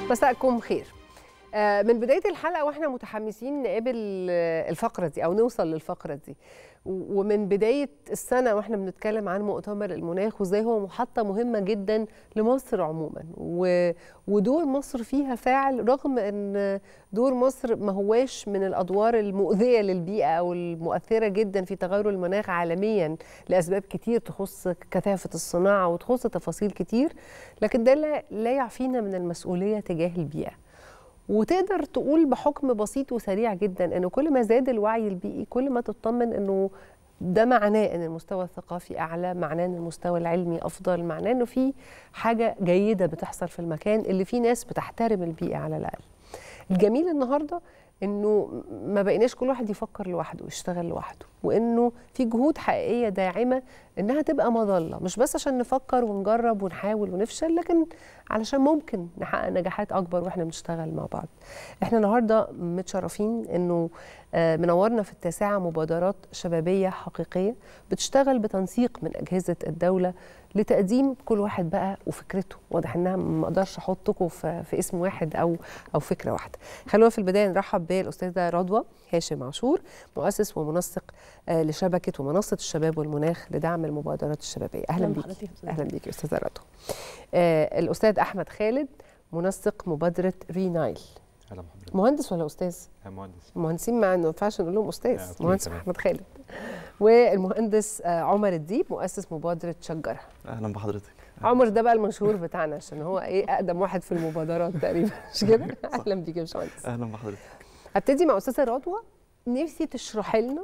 مساءكم خير آه، من بدايه الحلقه واحنا متحمسين نقابل آه، الفقره دي او نوصل للفقره دي و- ومن بدايه السنه واحنا بنتكلم عن مؤتمر المناخ وازاي هو محطه مهمه جدا لمصر عموما و- ودور مصر فيها فاعل رغم ان دور مصر ما هواش من الادوار المؤذيه للبيئه او المؤثره جدا في تغير المناخ عالميا لاسباب كتير تخص كثافه الصناعه وتخص تفاصيل كتير لكن ده لا- لا يعفينا من المسؤوليه تجاه البيئه وتقدر تقول بحكم بسيط وسريع جدا انه كل ما زاد الوعي البيئي كل ما تطمن انه ده معناه ان المستوى الثقافي اعلى معناه ان المستوى العلمي افضل معناه انه في حاجه جيده بتحصل في المكان اللي فيه ناس بتحترم البيئه على الاقل الجميل النهارده انه ما بقيناش كل واحد يفكر لوحده ويشتغل لوحده وانه في جهود حقيقيه داعمه انها تبقى مظله مش بس عشان نفكر ونجرب ونحاول ونفشل لكن علشان ممكن نحقق نجاحات اكبر واحنا بنشتغل مع بعض احنا النهارده متشرفين انه آه، منورنا في التاسعه مبادرات شبابيه حقيقيه بتشتغل بتنسيق من اجهزه الدوله لتقديم كل واحد بقى وفكرته واضح انها ما اقدرش احطكم في, في اسم واحد او او فكره واحده خلونا في البدايه نرحب بالاستاذه رضوى هاشم عاشور مؤسس ومنسق آه، لشبكه ومنصه الشباب والمناخ لدعم المبادرات الشبابيه اهلا أهلاً بيكي بحضرتك يا أستاذة. اهلا بيكي استاذه رضوى آه، الاستاذ احمد خالد منسق مبادره رينايل اهلا بحضرتك مهندس ولا استاذ يا مهندس مهندسين ما ما ينفعش نقول لهم استاذ لا، أكيد مهندس تمام. احمد خالد والمهندس آه، عمر الديب مؤسس مبادره شجرها اهلا بحضرتك عمر ده بقى المشهور بتاعنا عشان هو ايه اقدم واحد في المبادرات تقريبا مش كده اهلا بيك يا باشمهندس اهلا بحضرتك هبتدي مع استاذه رضوى نفسي تشرحي لنا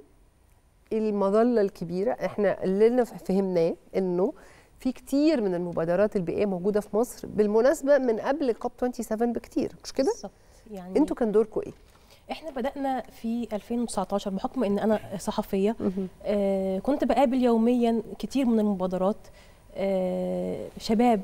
المظله الكبيره احنا اللي لنا فهمناه انه في كتير من المبادرات البيئيه موجوده في مصر بالمناسبه من قبل كوب 27 بكتير مش كده بالظبط يعني انتوا كان دوركم ايه احنا بدانا في 2019 بحكم ان انا صحفيه آه كنت بقابل يوميا كتير من المبادرات آه شباب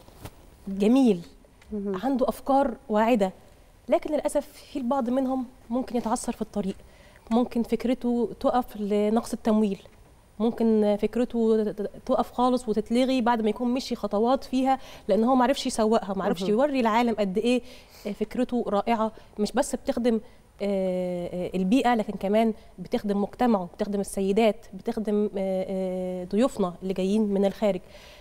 جميل عنده افكار واعده لكن للاسف في البعض منهم ممكن يتعثر في الطريق ممكن فكرته تقف لنقص التمويل ممكن فكرته تقف خالص وتتلغي بعد ما يكون مشي خطوات فيها لان هو ما عرفش يسوقها ما عرفش مهم. يوري العالم قد ايه فكرته رائعه مش بس بتخدم آه، آه، البيئه لكن كمان بتخدم مجتمعه بتخدم السيدات بتخدم آه، آه، ضيوفنا اللي جايين من الخارج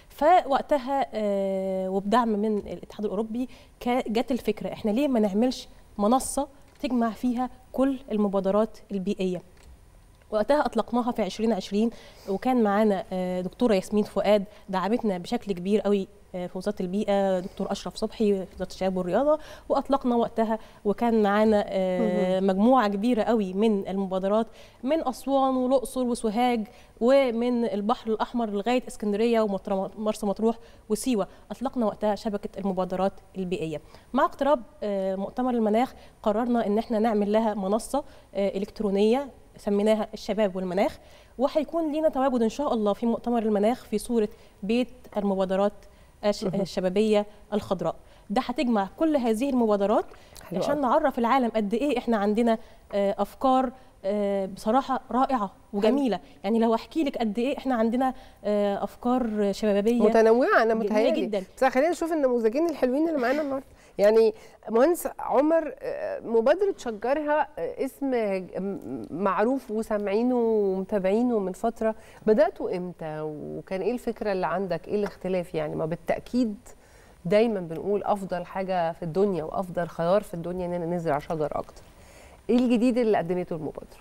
فوقتها آه، وبدعم من الاتحاد الاوروبي كا- جت الفكره احنا ليه ما نعملش منصه تجمع فيها كل المبادرات البيئيه وقتها اطلقناها في 2020 وكان معانا آه، دكتوره ياسمين فؤاد دعمتنا بشكل كبير قوي آه، في وزاره البيئه دكتور اشرف صبحي في وزاره الشباب والرياضه واطلقنا وقتها وكان معانا آه، مجموعه كبيره قوي من المبادرات من اسوان والاقصر وسوهاج ومن البحر الاحمر لغايه اسكندريه ومرسى مطروح وسيوه اطلقنا وقتها شبكه المبادرات البيئيه مع اقتراب آه، مؤتمر المناخ قررنا ان احنا نعمل لها منصه آه، الكترونيه سميناها الشباب والمناخ وهيكون لينا تواجد ان شاء الله في مؤتمر المناخ في صوره بيت المبادرات الش- الشبابيه الخضراء ده هتجمع كل هذه المبادرات حلو عشان أوي. نعرف العالم قد ايه احنا عندنا آه، افكار آه، بصراحه رائعه وجميله يعني لو احكي لك قد ايه احنا عندنا آه، افكار شبابيه متنوعه انا جميلة متهيألي جدا. بس خلينا نشوف النموذجين الحلوين اللي معانا النهارده يعني مهندس عمر آه، مبادره شجرها آه، اسم م- معروف وسامعينه ومتابعينه من فتره بداتوا امتى وكان ايه الفكره اللي عندك ايه الاختلاف يعني ما بالتاكيد دايما بنقول افضل حاجه في الدنيا وافضل خيار في الدنيا اننا نزرع شجر اكتر ايه الجديد اللي قدمته المبادره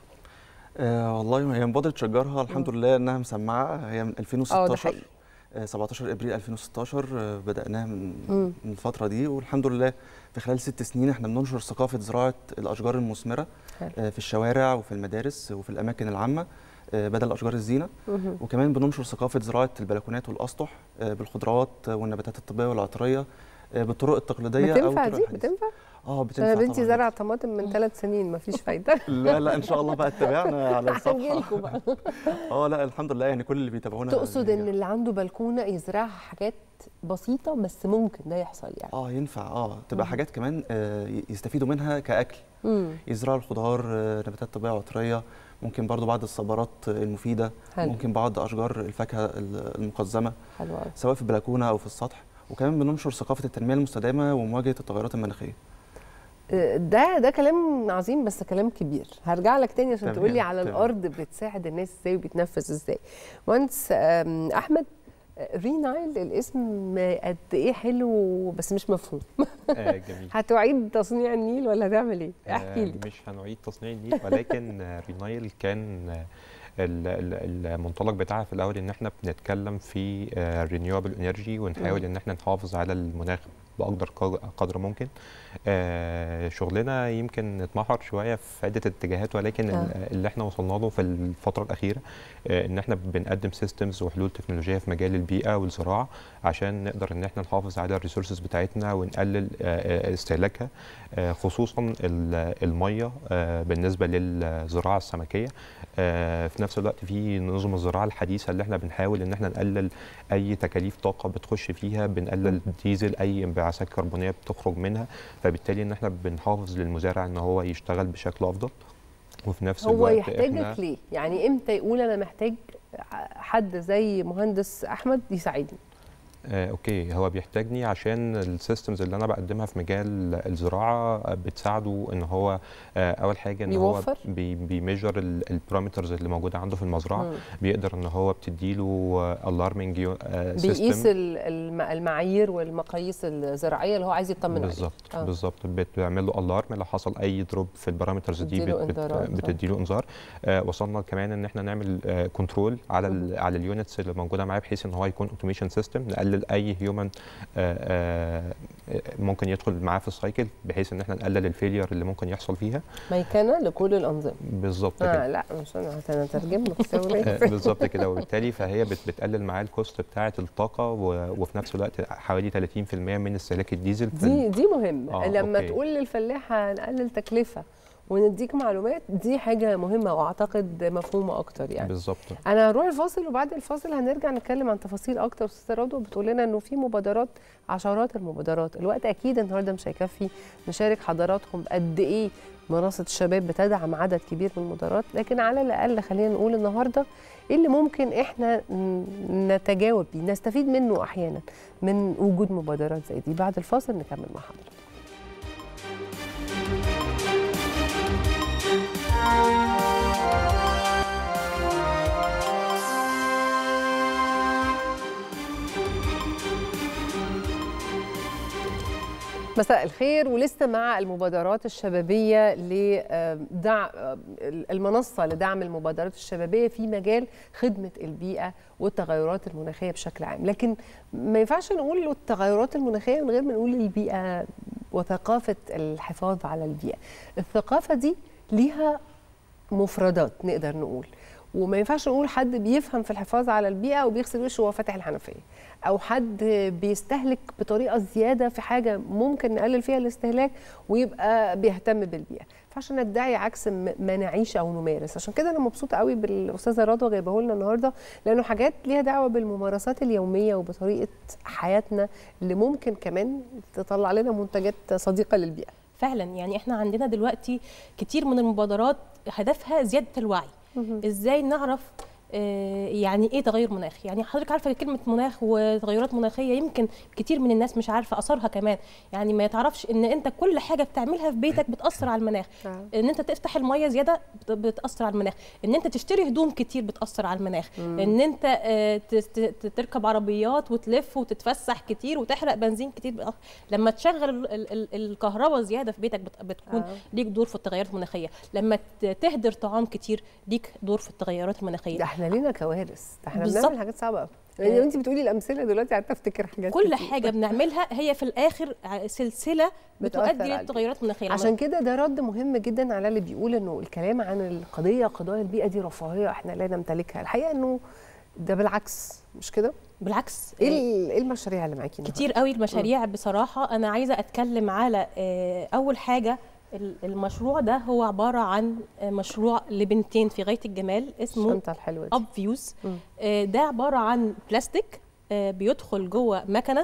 آه والله هي مبادره شجرها الحمد لله انها مسمعه هي من اه ده 2016 حقيقي آه 17 ابريل 2016 آه بداناها من مم. من الفتره دي والحمد لله في خلال ست سنين احنا بننشر ثقافه زراعه الاشجار المثمره حلو. آه في الشوارع وفي المدارس وفي الاماكن العامه آه بدل اشجار الزينه مهم. وكمان بننشر ثقافه زراعه البلكونات والاسطح آه بالخضروات والنباتات الطبيه والعطريه آه بالطرق التقليديه او بتنفع الطرق دي الحديثة. بتنفع اه بتنفع انا بنتي طبعاً. زرع طماطم من ثلاث سنين مفيش فايده لا لا ان شاء الله بقى تتابعنا على الصفحه هنجيلكوا بقى اه لا الحمد لله يعني كل اللي بيتابعونا تقصد يعني- ان اللي عنده بلكونه يزرعها حاجات بسيطه بس ممكن ده يحصل يعني اه ينفع اه تبقى حاجات كمان آه، ي- يستفيدوا منها كاكل امم يزرعوا الخضار آه، نباتات طبيعيه عطريه ممكن برضو بعض الصبارات المفيده حلو ممكن بعض اشجار الفاكهه ال- المقزمه حلو قوي سواء في البلكونه او في السطح وكمان بننشر ثقافه التنميه المستدامه ومواجهه التغيرات المناخيه ده ده كلام عظيم بس كلام كبير هرجع لك تاني عشان تمام، تقول لي على تمام. الارض بتساعد الناس ازاي وبيتنفذ ازاي مهندس آم، احمد رينايل الاسم قد ايه حلو بس مش مفهوم آه جميل هتعيد تصنيع النيل ولا هتعمل ايه احكي لي آه، مش هنعيد تصنيع النيل ولكن آه، رينايل كان آه، ال- ال- المنطلق بتاعها في الاول ان احنا بنتكلم في رينيوبل انرجي ونحاول ان احنا نحافظ على المناخ باقدر قدر- قدر ممكن آه، شغلنا يمكن اتمحور شويه في عده اتجاهات ولكن آه. ال- اللي احنا وصلنا له في الفتره الاخيره آه، ان احنا بنقدم سيستمز وحلول تكنولوجيه في مجال البيئه والزراعه عشان نقدر ان احنا نحافظ على الريسورسز بتاعتنا ونقلل آه، آه، استهلاكها آه، خصوصا ال- الميه آه، بالنسبه للزراعه السمكيه آه، في نفس الوقت في نظم الزراعه الحديثه اللي احنا بنحاول ان احنا نقلل اي تكاليف طاقه بتخش فيها بنقلل الديزل اي انبعاثات كربونيه بتخرج منها فبالتالي ان احنا بنحافظ للمزارع ان هو يشتغل بشكل افضل وفي نفس هو الوقت يحتاجك ليه يعني امتى يقول انا محتاج حد زي مهندس احمد يساعدني آه، اوكي هو بيحتاجني عشان السيستمز اللي انا بقدمها في مجال الزراعه آه، بتساعده ان هو آه، اول حاجه ان بيوفر؟ هو بي بيميجر البارامترز اللي موجوده عنده في المزرعه مم. بيقدر ان هو بتديله الارمنج بيقيس ال- الم- المعايير والمقاييس الزراعيه اللي هو عايز يطمن عليها بالظبط آه. بالظبط بتعمل له الارم لو حصل اي دروب في البارامترز دي بتديله بت- بت- إنذارات، آه. بتديله انذار آه وصلنا كمان ان احنا نعمل آه كنترول على ال على اليونتس اللي موجوده معاه بحيث ان هو يكون اوتوميشن سيستم نقلل اي هيومن آه آه ممكن يدخل معاه في السايكل بحيث ان احنا نقلل الفيلير اللي ممكن يحصل فيها ميكنه لكل الانظمه بالظبط كده آه لا مش انا انا هترجم لك سوري. آه، بالظبط كده وبالتالي فهي بت- بتقلل معاه الكوست بتاعه الطاقه و- وفي نفس الوقت حوالي 30% من استهلاك الديزل في ال- دي دي مهمه آه، لما أوكي. تقول للفلاح هنقلل تكلفه ونديك معلومات دي حاجه مهمه واعتقد مفهومه اكتر يعني بالظبط انا هروح الفاصل وبعد الفاصل هنرجع نتكلم عن تفاصيل اكتر استاذه رضوى بتقول لنا انه في مبادرات عشرات المبادرات الوقت اكيد النهارده مش هيكفي نشارك حضراتكم قد ايه منصه الشباب بتدعم عدد كبير من المبادرات لكن على الاقل خلينا نقول النهارده ايه اللي ممكن احنا ن- نتجاوب بيه نستفيد منه احيانا من وجود مبادرات زي دي بعد الفاصل نكمل مع حضرتك مساء الخير ولسه مع المبادرات الشبابيه لدع المنصه لدعم المبادرات الشبابيه في مجال خدمه البيئه والتغيرات المناخيه بشكل عام، لكن ما ينفعش نقول التغيرات المناخيه من غير ما نقول البيئه وثقافه الحفاظ على البيئه. الثقافه دي ليها مفردات نقدر نقول وما ينفعش نقول حد بيفهم في الحفاظ على البيئه وبيغسل وشه وهو فاتح الحنفيه او حد بيستهلك بطريقه زياده في حاجه ممكن نقلل فيها الاستهلاك ويبقى بيهتم بالبيئه ما ينفعش ندعي عكس م- ما نعيش او نمارس عشان كده انا مبسوطه قوي بالاستاذه رضوى جايبه لنا النهارده لانه حاجات ليها دعوه بالممارسات اليوميه وبطريقه حياتنا اللي ممكن كمان تطلع لنا منتجات صديقه للبيئه فعلا يعني احنا عندنا دلوقتي كتير من المبادرات هدفها زياده الوعي ازاي نعرف آه، يعني ايه تغير مناخ يعني حضرتك عارفه كلمه مناخ وتغيرات مناخيه يمكن كتير من الناس مش عارفه اثرها كمان يعني ما يتعرفش ان انت كل حاجه بتعملها في بيتك بتاثر على المناخ آه. ان انت تفتح الميه زياده بت- بتاثر على المناخ ان انت تشتري هدوم كتير بتاثر على المناخ ان انت آه، ت- ت- ت- تركب عربيات وتلف وتتفسح كتير وتحرق بنزين كتير بتأثر. لما تشغل ال- ال- ال- الكهرباء زياده في بيتك بت- بتكون آه. ليك دور في التغيرات المناخيه لما ت- تهدر طعام كتير ليك دور في التغيرات ده المناخيه احنا لينا كوارث ده احنا بالظبط. بنعمل حاجات صعبه قوي يعني آه. انت بتقولي الامثله دلوقتي قعدت افتكر حاجات كل كتير. حاجه بنعملها هي في الاخر ع- سلسله بتأثر بتؤدي على للتغيرات المناخيه لما- عشان كده ده رد مهم جدا على اللي بيقول انه الكلام عن القضيه قضايا البيئه دي رفاهيه احنا لا نمتلكها الحقيقه انه ده بالعكس مش كده بالعكس ايه ال- ايه المشاريع اللي معاكي النهاردة؟ كتير قوي المشاريع بصراحة أنا عايزة أتكلم على آه، أول حاجة ال- المشروع ده هو عبارة عن آه، مشروع لبنتين في غاية الجمال اسمه الشنطه الحلوه دي أب فيوز مم. ده عبارة عن بلاستيك آه، بيدخل جوه مكنة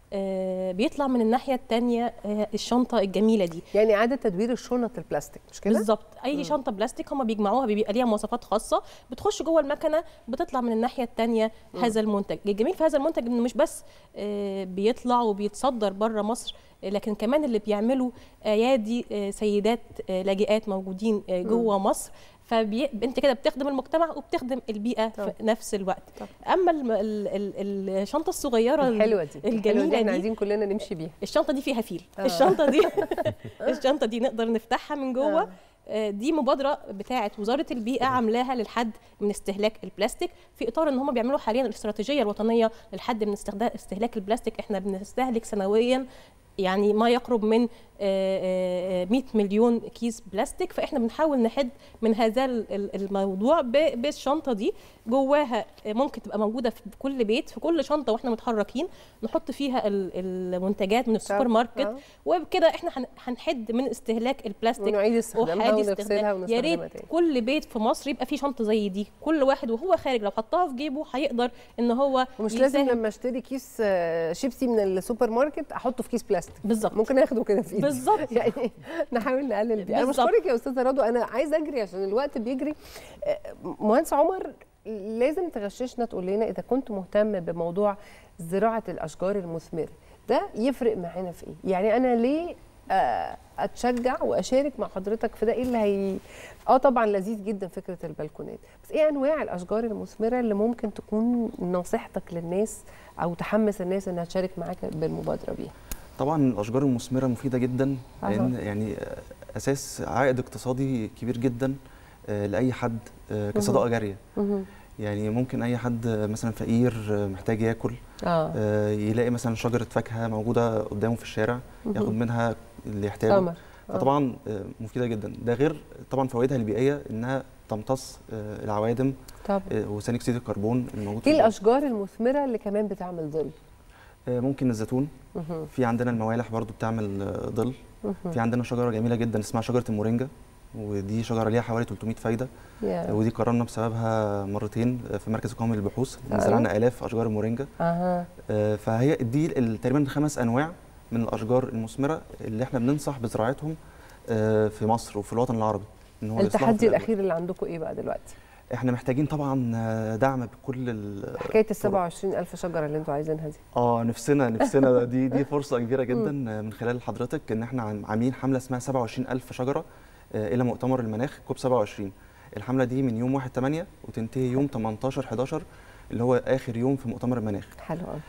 آه، بيطلع من الناحيه الثانيه الشنطه الجميله دي يعني اعاده تدوير الشنط البلاستيك مش كده بالظبط اي شنطه بلاستيك هم بيجمعوها بيبقى ليها مواصفات خاصه بتخش جوه المكنه بتطلع من الناحيه الثانيه هذا المنتج الجميل في هذا المنتج انه مش بس آه، بيطلع وبيتصدر بره مصر آه، لكن كمان اللي بيعملوا ايادي آه، سيدات آه، لاجئات موجودين آه، جوه مصر فانت كده بتخدم المجتمع وبتخدم البيئه طبعا. في نفس الوقت طبعا. اما الم- ال- ال- الشنطه الصغيره الحلوه دي الحلوة الجميله دي احنا دي عايزين كلنا نمشي بيها الشنطه دي فيها فيل آه. الشنطه دي الشنطه دي نقدر نفتحها من جوه آه. آه، دي مبادره بتاعه وزاره البيئه عاملاها للحد من استهلاك البلاستيك في اطار ان هم بيعملوا حاليا الاستراتيجيه الوطنيه للحد من استخدام استهلاك البلاستيك احنا بنستهلك سنويا يعني ما يقرب من آه، آه، آه، 100 مليون كيس بلاستيك فاحنا بنحاول نحد من هذا ال- ال- الموضوع ب- بالشنطه دي جواها آه، ممكن تبقى موجوده في كل بيت في كل شنطه واحنا متحركين نحط فيها ال- المنتجات من السوبر ماركت آه. وبكده احنا هن- هنحد من استهلاك البلاستيك ونعيد استخدامها وحادي ونغسلها استخدام يا ونستخدمها ريت تاني كل بيت في مصر يبقى فيه شنطه زي دي كل واحد وهو خارج لو حطها في جيبه هيقدر ان هو ومش لازم يساهم. لما اشتري كيس آه، شيبسي من السوبر ماركت احطه في كيس بلاستيك بالظبط ممكن اخده كده في ايدي بالظبط يعني نحاول نقلل بيه انا بالظبط. بشكرك يا استاذه رضوى انا عايزه اجري عشان الوقت بيجري آه، مهندس عمر لازم تغششنا تقول لنا اذا كنت مهتم بموضوع زراعه الاشجار المثمره ده يفرق معانا في ايه يعني انا ليه آه، اتشجع واشارك مع حضرتك في ده ايه اللي هي اه طبعا لذيذ جدا فكره البلكونات بس ايه انواع الاشجار المثمره اللي ممكن تكون نصيحتك للناس او تحمس الناس انها تشارك معاك بالمبادره بيها طبعا الاشجار المثمره مفيده جدا أها. لان يعني آه، اساس عائد اقتصادي كبير جدا آه، لاي حد آه، كصدقه جاريه مهم. يعني ممكن اي حد آه، مثلا فقير آه، محتاج ياكل اه آه، يلاقي مثلا شجره فاكهه موجوده قدامه في الشارع ياخد مهم. منها اللي يحتاجه ثمر آه. فطبعا آه، مفيده جدا ده غير طبعا فوائدها البيئيه انها تمتص آه، العوادم طبعا آه، وثاني اكسيد الكربون الموجود في ايه الجو. الاشجار المثمره اللي كمان بتعمل ظل آه، ممكن الزيتون مهم. في عندنا الموالح برضو بتعمل آه، ظل مهم. في عندنا شجره جميله جدا اسمها شجره المورينجا ودي شجره ليها حوالي 300 فايده يا. ودي قررنا بسببها مرتين في مركز القومي للبحوث آه. زرعنا الاف اشجار المورينجا اها آه، فهي دي ال- تقريبا خمس انواع من الاشجار المثمره اللي احنا بننصح بزراعتهم آه، في مصر وفي الوطن العربي ان هو يصلحوا في التحدي الأجواء. الاخير اللي عندكم ايه بقى دلوقتي احنا محتاجين طبعا آه، دعم بكل ال- حكايه ال 27000 شجره اللي انتوا عايزينها دي اه نفسنا نفسنا دي دي فرصه كبيره جدا آه، من خلال حضرتك ان احنا عام- عاملين حمله اسمها 27000 شجره آه، الى مؤتمر المناخ كوب 27 الحمله دي من يوم 1 8 وتنتهي يوم 18 11 اللي هو اخر يوم في مؤتمر المناخ حلو قوي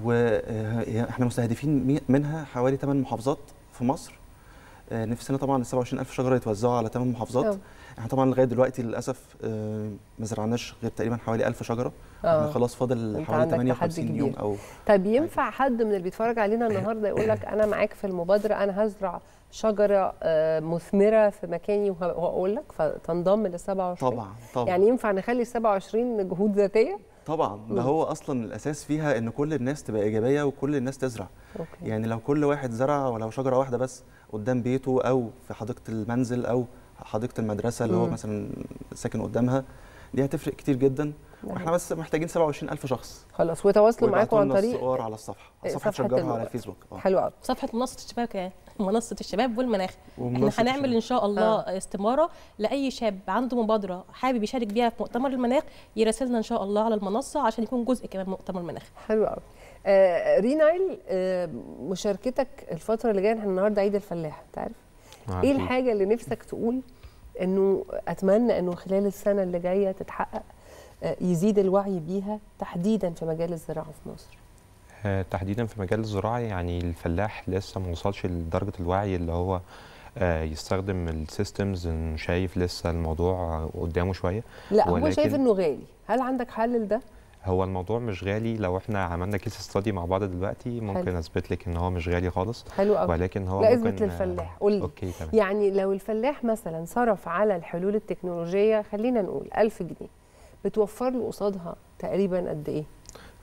واحنا مستهدفين مي- منها حوالي 8 محافظات في مصر آه، نفسنا طبعا ال 27000 شجره يتوزعوا على 8 محافظات آه. احنا طبعا لغايه دلوقتي للاسف آه، ما زرعناش غير تقريبا حوالي 1000 شجره آه. احنا خلاص فاضل أنت حوالي عندك تحدي 58 يوم كبير. او طيب ينفع حد من اللي بيتفرج علينا النهارده يقول لك انا معاك في المبادره انا هزرع شجره آه، مثمره في مكاني وه- وهقول لك فتنضم لل 27 طبعا طبعا يعني ينفع نخلي ال 27 جهود ذاتيه طبعا ده هو اصلا الاساس فيها ان كل الناس تبقى ايجابيه وكل الناس تزرع اوكي يعني لو كل واحد زرع ولو شجره واحده بس قدام بيته او في حديقه المنزل او حديقه المدرسه اللي هو مم. مثلا ساكن قدامها دي هتفرق كتير جدا واحنا بس محتاجين 27000 شخص خلاص وتواصلوا معاكم ويبعتوا عن لنا طريق الصور على الصفحه إيه، على صفحه صفحة شجرها على المبادرة. الفيسبوك اه حلو قوي صفحه منصه الشباب كمان منصه الشباب والمناخ احنا ومنصة هنعمل الشباب. ان شاء الله استماره لاي شاب عنده مبادره حابب يشارك بيها في مؤتمر المناخ يراسلنا ان شاء الله على المنصه عشان يكون جزء كمان من مؤتمر المناخ حلو قوي آه رينايل آه مشاركتك الفتره اللي جايه احنا النهارده عيد الفلاح انت عارف آه، ايه أكيد. الحاجه اللي نفسك تقول انه اتمنى انه خلال السنه اللي جايه تتحقق آه، يزيد الوعي بيها تحديدا في مجال الزراعه في مصر آه، تحديدا في مجال الزراعة يعني الفلاح لسه ما وصلش لدرجة الوعي اللي هو آه، يستخدم السيستمز إنه شايف لسه الموضوع آه، قدامه شوية لا هو ولكن- شايف انه غالي هل عندك حل لده هو الموضوع مش غالي لو احنا عملنا كيس ستادي مع بعض دلوقتي ممكن حلو. اثبت لك ان هو مش غالي خالص حلو قوي ولكن هو لا ممكن اثبت للفلاح قول لي اوكي تمام يعني لو الفلاح مثلا صرف على الحلول التكنولوجيه خلينا نقول 1000 جنيه بتوفر له قصادها تقريبا قد ايه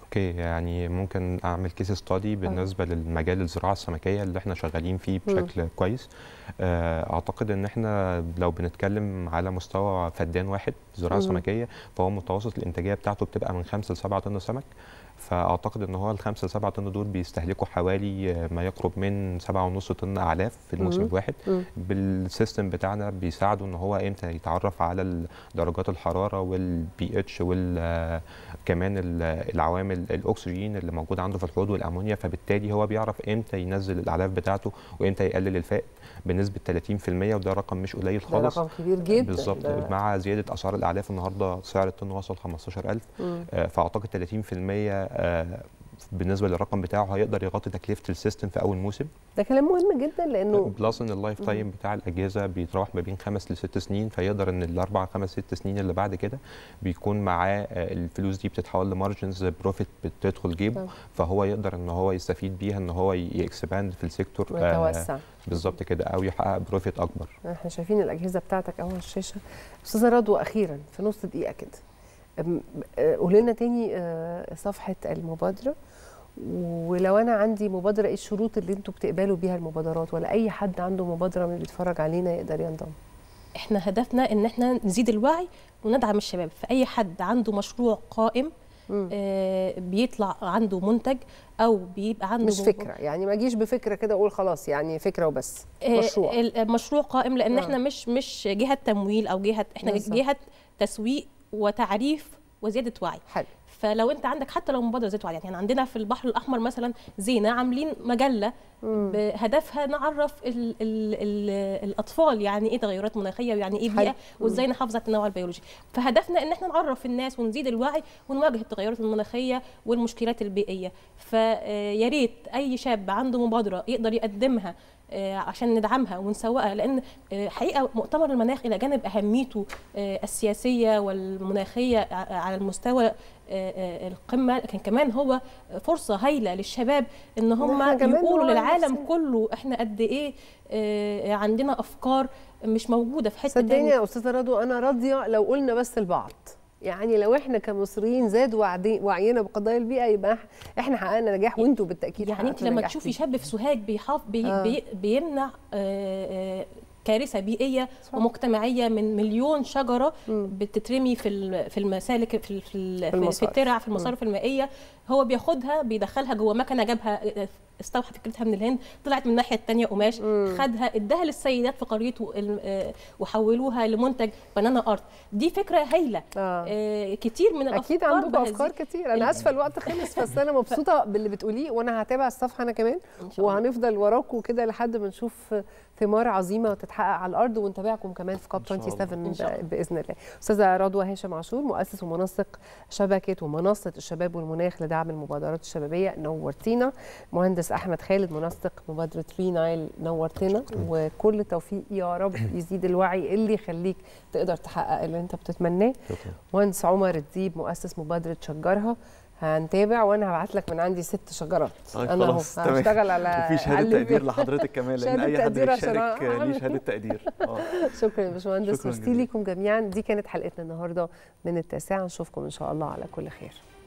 اوكي يعني ممكن اعمل كيس ستادي بالنسبه للمجال الزراعه السمكيه اللي احنا شغالين فيه مم. بشكل كويس آه، اعتقد ان احنا لو بنتكلم على مستوى فدان واحد زراعه مم. سمكيه فهو متوسط الانتاجيه بتاعته بتبقى من 5 ل 7 طن سمك فاعتقد ان هو ال 5 ل 7 طن دول بيستهلكوا حوالي آه، ما يقرب من 7.5 طن اعلاف في الموسم مم. الواحد مم. بالسيستم بتاعنا بيساعده ان هو امتى يتعرف على ال- درجات الحراره والبي اتش وكمان العوامل الاكسجين اللي موجوده عنده في الحوض والامونيا فبالتالي هو بيعرف امتى ينزل الاعلاف بتاعته وامتى يقلل الفائد بنسبه 30% وده رقم مش قليل ده خالص رقم كبير جدا بالظبط ده- مع زياده اسعار الاعلاف النهارده سعر الطن وصل 15000 مم. آه، فاعتقد 30% آه، بالنسبه للرقم بتاعه هيقدر يغطي تكلفه السيستم في اول موسم ده كلام مهم جدا لانه بلس ان اللايف تايم بتاع الاجهزه بيتراوح ما بين خمس لست سنين فيقدر ان الاربع خمس ست سنين اللي بعد كده بيكون معاه آه، الفلوس دي بتتحول لمارجنز بروفيت بتدخل جيبه طبعا. فهو يقدر ان هو يستفيد بيها ان هو يكسباند في السيكتور آه، ويتوسع بالظبط كده او يحقق بروفيت اكبر احنا شايفين الاجهزه بتاعتك اهو على الشاشه استاذه رضوى اخيرا في نص دقيقه كده أم- آه، قولي لنا تاني آه، صفحه المبادره ولو انا عندي مبادره ايه الشروط اللي انتوا بتقبلوا بيها المبادرات ولا اي حد عنده مبادره من اللي بيتفرج علينا يقدر ينضم احنا هدفنا ان احنا نزيد الوعي وندعم الشباب فاي حد عنده مشروع قائم مم. آه، بيطلع عنده منتج او بيبقى عنده مش مب- فكره يعني ما اجيش بفكره كده اقول خلاص يعني فكره وبس آه، مشروع المشروع قائم لان آه. احنا مش مش جهه تمويل او جهه احنا بالظبط. جهه تسويق وتعريف وزياده وعي حلو فلو انت عندك حتى لو مبادره زيت وعي يعني عندنا في البحر الاحمر مثلا زينه عاملين مجله مم. بهدفها نعرف ال ال ال الاطفال يعني ايه تغيرات مناخيه ويعني ايه حلو. بيئه وازاي نحافظ على التنوع البيولوجي فهدفنا ان احنا نعرف الناس ونزيد الوعي ونواجه التغيرات المناخيه والمشكلات البيئيه فيا ريت اي شاب عنده مبادره يقدر يقدمها آه، عشان ندعمها ونسوقها لان آه، حقيقه مؤتمر المناخ الى جانب اهميته آه، السياسيه والمناخيه ع- على المستوى آه، آه، القمه لكن كمان هو فرصه هايله للشباب ان هم إحنا كمان يقولوا نوعي للعالم نفسنا. كله احنا قد ايه آه، عندنا افكار مش موجوده في حته صدقني تانية يا استاذه رضوى انا راضيه لو قلنا بس لبعض يعني لو احنا كمصريين زاد وعدي- وعينا بقضايا البيئه يبقى إح- احنا حققنا نجاح وانتوا بالتاكيد يعني انت حققتوا لما نجاح تشوفي فيه. شاب في سوهاج بيحاف بي آه. بي بيمنع آه، آه، كارثه بيئيه صح. ومجتمعيه من مليون شجره مم. بتترمي في ال- في المسالك في ال- في, ال- في, في المصارف. الترع في المصارف المائيه هو بياخدها بيدخلها جوه مكنه جابها آه، استوحى فكرتها من الهند طلعت من الناحيه الثانيه قماش مم. خدها اداها للسيدات في قريته ال- آه، وحولوها لمنتج بنانا ارت دي فكره هايله آه. آه، كتير من الافكار اكيد عندكم بهذه- افكار كتير انا اسفه الوقت خلص بس انا مبسوطه باللي بتقوليه وانا هتابع الصفحه انا كمان إن شاء الله. وهنفضل وراكم كده لحد ما نشوف ثمار عظيمه وتتحقق على الارض ونتابعكم كمان في كاب إن شاء الله. 27 إن شاء الله. باذن الله استاذه رضوى هاشم عاشور مؤسس ومنسق شبكه ومنصه الشباب والمناخ لدعم المبادرات الشبابيه نورتينا مهندس احمد خالد منسق مبادره فري نايل نورتنا وكل توفيق يا رب يزيد الوعي اللي يخليك تقدر تحقق اللي انت بتتمناه شكرا مهندس عمر الديب مؤسس مبادره شجرها هنتابع وانا هبعت لك من عندي ست شجرات طيب انا اهو خلاص، تمام. هشتغل على وفي على شهاده اللي تقدير فيه. لحضرتك كمان لان شهادة اي حد تقدير عشان بيشارك أعمل. ليه شهاده تقدير اه شكرا يا باشمهندس شكراً ميرسي جزيلاً. ليكم جميعا دي كانت حلقتنا النهارده من التاسعه نشوفكم ان شاء الله على كل خير